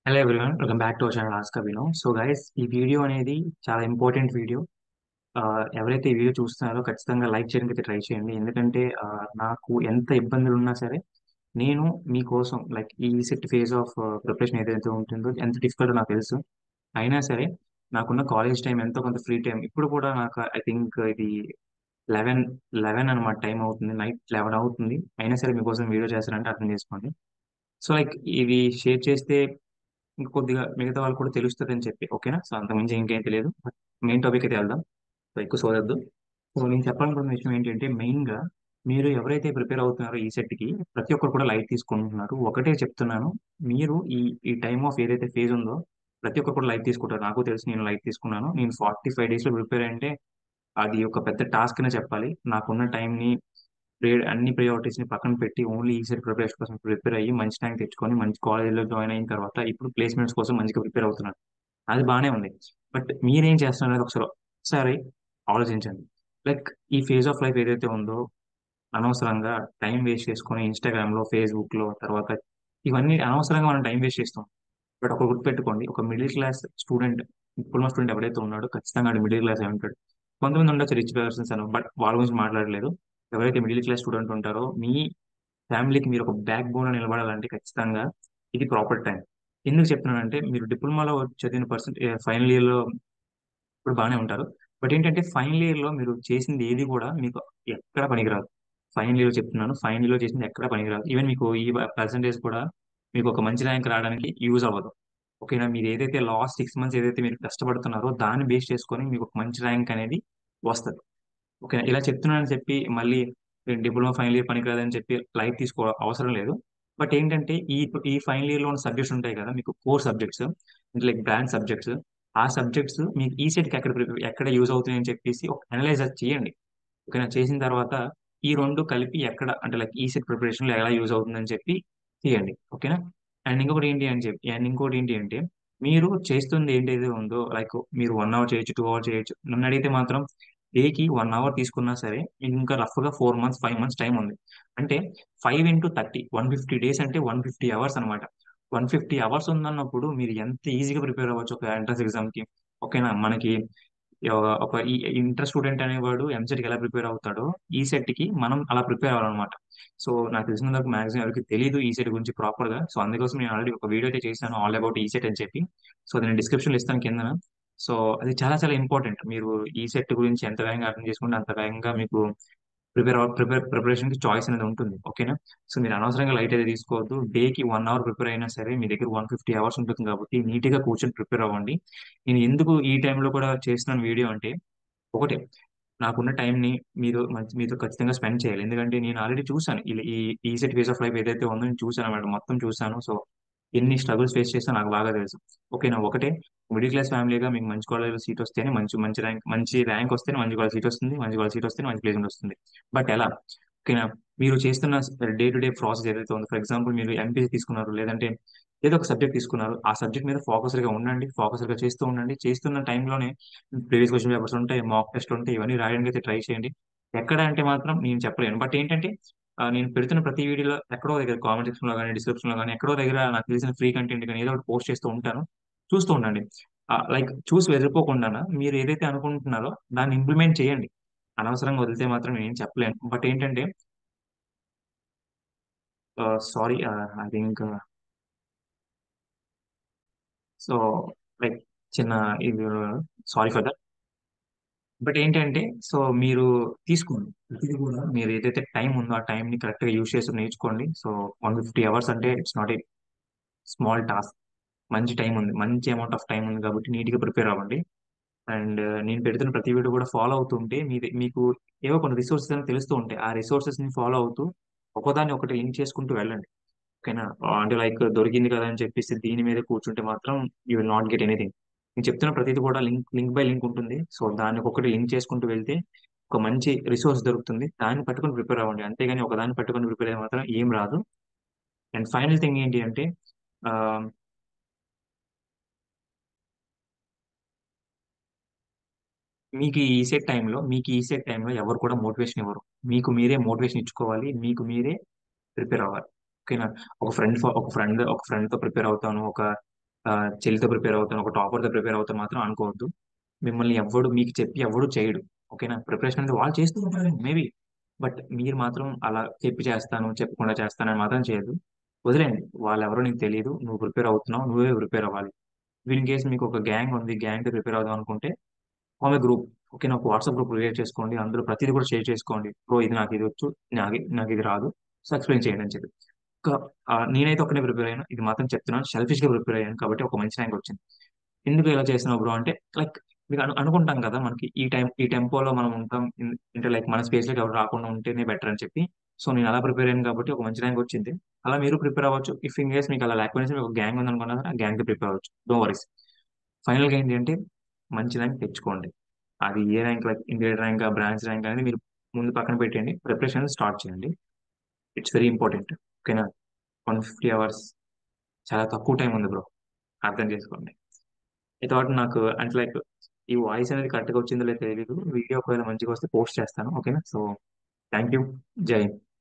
hello everyone welcome back to our channel ఆస్కా వినో so guys ఈ వీడియో అనేది చాలా ఇంపార్టెంట్ వీడియో ఎవరైతే ఈ వీడియో చూస్తున్నారో ఖచ్చితంగా లైక్ చేయడానికి అయితే ట్రై చేయండి ఎందుకంటే ఆ, నాకు ఎంత ఇబ్బందులు ఉన్నా సరే నేను మీకోసం లైక్ ఈ సెట్ ఫేజ్ ఆఫ్ ప్రిపరేషన్ ఏదైతే ఉంటుందో ఎంత డిఫికల్ట్ నాకు తెలుసు అయినా సరే నాకున్న కాలేజ్ టైం ఎంతో కొంత ఫ్రీ టైం ఇప్పుడు కూడా నాకు ఐ థింక్ ఇది లెవెన్ లెవెన్ అనమాట టైం అవుతుంది నైట్ లెవెన్ అవుతుంది అయినా సరే మీకోసం వీడియో చేస్తానంటే అర్థం చేసుకోండి సో లైక్ ఇది షేర్ చేస్తే ఇంకా కొద్దిగా మిగతా వాళ్ళు కూడా తెలుస్తుంది అని చెప్పి ఓకేనా సో అంతకుమించి ఇంకేం తెలియదు బట్ మెయిన్ టాపిక్ అయితే వెళ్దాం సో ఎక్కువ సోదద్దు సో నేను చెప్పాలనుకున్న విషయం ఏంటంటే మెయిన్ గా మీరు ఎవరైతే ప్రిపేర్ అవుతున్నారో ఈ సెట్ కి ప్రతి ఒక్కరు కూడా లైట్ తీసుకుంటున్నారు ఒకటే చెప్తున్నాను మీరు ఈ ఈ టైమ్ ఆఫ్ ఏదైతే ఫేజ్ ఉందో ప్రతి ఒక్కరు కూడా లైట్ తీసుకుంటారు నాకు తెలిసి నేను లైట్ తీసుకున్నాను నేను ఫార్టీ ఫైవ్ డేస్ లో ప్రిపేర్ అంటే అది ఒక పెద్ద టాస్క్ అనే చెప్పాలి నాకున్న time ని ప్రే- అన్ని ప్రయారిటీస్ ని పక్కన పెట్టి ఓన్లీ ఈ సెట్ ప్రిపరేషన్ కోసం ప్రిపేర్ అయ్యి మంచి ర్యాంక్ తెచ్చుకొని మంచి కాలేజీలో జాయిన్ అయిన తర్వాత ఇప్పుడు ప్లేస్మెంట్స్ కోసం మంచిగా ప్రిపేర్ అవుతున్నాను అది బాగానే ఉంది బట్ మీరేం చేస్తున్నారు అనేది ఒకసారి ఒకసారి ఆలోచించండి లైక్ ఈ ఫేజ్ ఆఫ్ లైఫ్ ఏదైతే ఉందో అనవసరంగా టైం వేస్ట్ చేసుకొని ఇన్స్టాగ్రామ్ లో ఫేస్బుక్ లో తర్వాత ఇవన్నీ అనవసరంగా మనం టైం వేస్ట్ చేస్తాం బట్ ఒక గుర్తుపెట్టుకోండి ఒక middle class student diploma student ఎవరైతే ఉన్నాడో ఖచ్చితంగా అది మిడిల్ క్లాస్ అయి ఉంటాడు కొంతమంది ఉండొచ్చు రిచ్ పర్సన్స్ అని బట్ వాళ్ళ గురించి మాట్లాడలేదు ఎవరైతే మిడిల్ క్లాస్ స్టూడెంట్ ఉంటారో మీ ఫ్యామిలీకి మీరు ఒక బ్యాక్ బోన్ నిలబడాలంటే ఖచ్చితంగా ఇది ప్రాపర్ టైం ఎందుకు చెప్తున్నానంటే మీరు డిప్లొమాలో చదివిన పర్సెంట్ ఫైనల్ ఇయర్ లో ఇప్పుడు బాగానే ఉంటారు బట్ ఏంటంటే ఫైనల్ ఇయర్ లో మీరు చేసింది ఏది కూడా మీకు ఎక్కడ పనికిరాదు ఫైనల్ ఇయర్ చెప్తున్నాను ఫైనల్ ఇయర్ లో చేసింది ఎక్కడ పనికిరాదు ఈవెన్ మీకు ఈ పర్సంటేజ్ కూడా మీకు ఒక మంచి ర్యాంక్ రావడానికి యూజ్ అవ్వదు ఓకేనా మీరు ఏదైతే లాస్ట్ సిక్స్ మంత్స్ ఏదైతే మీరు కష్టపడుతున్నారో దాన్ని బేస్ చేసుకొని మీకు ఒక మంచి ర్యాంక్ అనేది వస్తుంది ఓకేనా ఇలా చెప్తున్నానని చెప్పి మళ్ళీ డిప్లొమా ఫైనల్ ఇయర్ పనికిరాదని చెప్పి లైట్ తీసుకో అవసరం లేదు బట్ ఏంటంటే ఈ ఈ ఫైనల్ ఇయర్ లో ఉన్న సబ్జెక్ట్స్ ఉంటాయి కదా మీకు core subjects like brand subjects ఆ సబ్జెక్ట్స్ మీకు ఈ సెట్కి ఎక్కడ ప్రిపేర్ ఎక్కడ యూజ్ అవుతున్నాయని చెప్పేసి ఒక అనలైజ్ చేయండి ఓకేనా చేసిన తర్వాత ఈ రెండు కలిపి ఎక్కడ అంటే లైక్ ఈ సెట్ ప్రిపరేషన్ లో ఎలా యూజ్ అవుతుందని చెప్పి తీయండి ఓకేనా అండ్ ఇంకొకటి ఏంటి అని చెప్పి అండ్ ఇంకోటి ఏంటి అంటే మీరు చేస్తుంది ఏంటైతే ఉందో లైక్ మీరు వన్ అవర్ చేయొచ్చు టూ అవర్ చేయొచ్చు నన్ను అడిగితే మాత్రం డేకి వన్ అవర్ తీసుకున్నా సరే మీకు ఇంకా రఫ్ గా four months five months time ఉంది అంటే five into thirty one fifty days అంటే వన్ ఫిఫ్టీ అవర్స్ అనమాట వన్ ఫిఫ్టీ అవర్స్ ఉందన్నప్పుడు మీరు ఎంత ఈజీగా ప్రిపేర్ అవ్వచ్చు ఒక ఎంట్రన్స్ ఎగ్జామ్ కి ఓకేనా మనకి ఒక- ఒక ఈ ఇంటర్ స్టూడెంట్ అనేవాడు ఎంసెట్ కి ఎలా ప్రిపేర్ అవుతాడో ఈ సెట్ కి మనం అలా ప్రిపేర్ అవ్వాలన్నమాట సో నాకు తెలిసిన వరకు మాక్సిమం ఎవరికి తెలియదు ఈ సెట్ గురించి ప్రాపర్ గా సో అందుకోసం నేను ఆల్రెడీ ఒక వీడియో అయితే చేశాను ఆల్ అబౌట్ ఈ సెట్ అని చెప్పి సో అది నేను డిస్క్రిప్షన్ ఇస్తాను కింద సో అది చాలా చాలా ఇంపార్టెంట్ మీరు ఈ సెట్ గురించి ఎంత వేగంగా అర్థం చేసుకుంటే అంత వేగంగా మీకు ప్రిపేర్ ప్రిపేర్ ప్రిపరేషన్ కి చాయిస్ అనేది ఉంటుంది ఓకేనా సో మీరు అనవసరంగా లైట్ అయితే తీసుకోవద్దు డే కి వన్ అవర్ ప్రిపేర్ అయినా సరే మీ దగ్గర వన్ ఫిఫ్టీ అవర్స్ ఉంటుంది కాబట్టి నీట్ గా కూర్చొని ప్రిపేర్ అవ్వండి నేను ఎందుకు ఈ టైంలో కూడా చేస్తున్నాను వీడియో అంటే ఒకటే నాకున్న time ని మీరు మంచి మీతో ఖచ్చితంగా స్పెండ్ చేయాలి ఎందుకంటే నేను ఆల్రెడీ చూసాను ఇలా ఈ ఈ సెట్ ఫేస్ ఆఫ్ లైఫ్ ఏదైతే ఉందో నేను చూసాను అన్నమాట మొత్తం చూసాను సో ఎన్ని స్ట్రగుల్స్ ఫేస్ చేస్తా నాకు బాగా తెలుసు ఓకేనా ఒకటే మిడిల్ క్లాస్ ఫ్యామిలీగా మీకు మంచి కాలేజ్ సీట్ వస్తేనే మంచి మంచి ర్యాంక్ మంచి ర్యాంక్ వస్తేనే మంచి కాలేజ్ సీట్ వస్తుంది మంచి కాలేజ్ సీట్ వస్తేనే మంచి ప్లేస్మెంట్ వస్తుంది బట్ ఎలా ఓకేనా మీరు చేస్తున్న డే టు డే ప్రాసెస్ ఏదైతే ఉందో ఫర్ ఎగ్జాంపుల్ మీరు ఎంపీసీ తీసుకున్నారు లేదంటే ఏదో ఒక సబ్జెక్ట్ తీసుకున్నారు ఆ సబ్జెక్ట్ మీద ఫోకస్డ్ గా ఉండండి ఫోకస్డ్ గా చేస్తూ ఉండండి చేస్తున్న టైంలోనే ప్రీవియస్ క్వశ్చన్ పేపర్స్ ఉంటాయి మాక్ టెస్ట్ ఉంటాయి ఇవన్నీ రాయడానికి అయితే ట్రై చేయండి ఎక్కడ అంటే మాత్రం నేను చెప్పలేను బట్ ఏంటంటే ఆ, నేను పెడుతున్న ప్రతి వీడియోలో ఎక్కడో దగ్గర కామెంట్ సెక్షన్ లో కానీ డిస్క్రిప్షన్ లో కానీ ఎక్కడో దగ్గర నాకు తెలిసిన ఫ్రీ కంటెంట్ కానీ ఏదో ఒకటి పోస్ట్ చేస్తూ ఉంటాను చూస్తూ ఉండండి లైక్ చూసి వెళ్ళిపోకుండా మీరు ఏదైతే అనుకుంటున్నారో దాన్ని ఇంప్లిమెంట్ చేయండి అనవసరంగా వదిలితే మాత్రం నేను ఏం చెప్పలేను బట్ ఏంటంటే sorry I think so like చిన్న ఇది సారీ ఫర్ దట్ బట్ ఏంటంటే సో మీరు తీసుకోండి ప్రతిదీ కూడా మీరు ఏదైతే టైం ఉందో ఆ time ని కరెక్ట్ గా యూజ్ చేసి నేర్చుకోండి సో వన్ ఫిఫ్టీ అవర్స్ అంటే it's not a small task మంచి టైం ఉంది మంచి అమౌంట్ ఆఫ్ టైం ఉంది కాబట్టి నీట్ గా ప్రిపేర్ అవ్వండి అండ్ నేను పెడుతున్న ప్రతి వీడియో కూడా ఫాలో అవుతుంటే మీ మీకు ఏవో కొన్ని రిసోర్సెస్ అని తెలుస్తూ ఉంటాయి ఆ రిసోర్సెస్ ని ఫాలో అవుతూ ఒకదాన్ని ఒకటి లింక్ చేసుకుంటూ వెళ్ళండి ఓకేనా అంటే లైక్ దొరికింది కదా అని చెప్పేసి దీని మీద కూర్చుంటే మాత్రం you will not get anything నేను చెప్తున్న ప్రతిదీ కూడా లింక్ లింక్ బై లింక్ ఉంటుంది సో దాన్ని ఒక్కొక్కటి లింక్ చేసుకుంటూ వెళ్తే ఒక మంచి రిసోర్స్ దొరుకుతుంది దాన్ని పట్టుకొని ప్రిపేర్ అవ్వండి అంతేగాని ఒక దాన్ని పట్టుకొని ప్రిపేర్ అయితే మాత్రం ఏం రాదు అండ్ ఫైనల్ థింగ్ ఏంటి అంటే ఆ, మీకు ఈ సెట్ టైంలో మీకు ఈ సెట్ టైంలో ఎవరు కూడా మోటివేషన్ ఇవ్వరు మీకు మీరే మోటివేషన్ ఇచ్చుకోవాలి మీకు మీరే ప్రిపేర్ అవ్వాలి ఓకేనా ఒక ఫ్రెండ్ ఒక ఫ్రెండ్ ఒక ఫ్రెండ్ తో ప్రిపేర్ అవుతాను ఒక చెల్లితో ప్రిపేర్ అవుతాను ఒక టాపర్తో ప్రిపేర్ అవుతాను మాత్రం అనుకోవద్దు మిమ్మల్ని ఎవడు మీకు చెప్పి ఎవడు చేయడు ఓకేనా ప్రిపరేషన్ అనేది వాళ్ళు చేస్తూ ఉంటారు మేబీ బట్ మీరు మాత్రం అలా చెప్పి చేస్తాను చెప్పకుండా చేస్తానని మాత్రం చేయదు వదిలేండి వాళ్ళు ఎవరో నీకు తెలియదు నువ్వు ప్రిపేర్ అవుతున్నావు నువ్వే ప్రిపేర్ అవ్వాలి ఇన్ కేసు మీకు ఒక గ్యాంగ్ ఉంది గ్యాంగ్ ప్రిపేర్ అవుదాం అనుకుంటే ఫామ్ గ్రూప్ ఓకే నాకు వాట్సాప్ గ్రూప్ క్రియేట్ చేసుకోండి అందులో ప్రతిదీ కూడా షేర్ చేసుకోండి బ్రో ఇది నాకు ఇది వచ్చు నాకు నాకు ఇది రాదు సో ఎక్స్ప్లెయిన్ చేయండి అని చెప్పి ఒక ఆ, నేనైతే ఒక్కనే ప్రిపేర్ అయ్యాను ఇది మాత్రం చెప్తున్నాను సెల్ఫిష్ గా ప్రిపేర్ అయ్యాను కాబట్టి ఒక మంచి ర్యాంక్ వచ్చింది ఎందుకు ఇలా చేసినావు బ్రో అంటే లైక్ మీకు అను అనుకుంటాం కదా మనకి ఈ టైం ఈ టెంపోలో మనం ఉంటాం ఇన్- అంటే లైక్ మన స్పేస్ లోకి ఎవరు రాకుండా ఉంటేనే బెటర్ అని చెప్పి సో నేను అలా ప్రిపేర్ అయ్యాను కాబట్టి ఒక మంచి ర్యాంక్ వచ్చింది అలా మీరు ప్రిపేర్ అవ్వచ్చు ఇఫ్ ఇన్ కేస్ మీకు అలా లేకపోతే మీకు ఒక గ్యాంగ్ ఉంది అనుకున్నా ఆ గ్యాంగ్ కి ప్రిపేర్ అవ్వచ్చు డో వరీస్ ఫైనల్ గా ఏంటి అంటే మంచి ర్యాంక్ తెచ్చుకోండి అది ఏ rank like Indian rank branch rank అనేది మీరు ముందు పక్కన పెట్టండి ప్రిపరేషన్ స్టార్ట్ చేయండి ఇట్స్ వెరీ ఇంపార్టెంట్ ఓకేనా వన్ ఫిఫ్టీ అవర్స్ చాలా తక్కువ టైం ఉంది బ్రో అర్థం చేసుకోండి ఈ థాట్ నాకు అంటే లైక్ ఈ వాయిస్ అనేది కరెక్ట్గా వచ్చిందో లేదో తెలియదు వీడియో ఒకవేళ మంచిగా వస్తే పోస్ట్ చేస్తాను ఓకేనా సో థ్యాంక్ యూ జై హింద్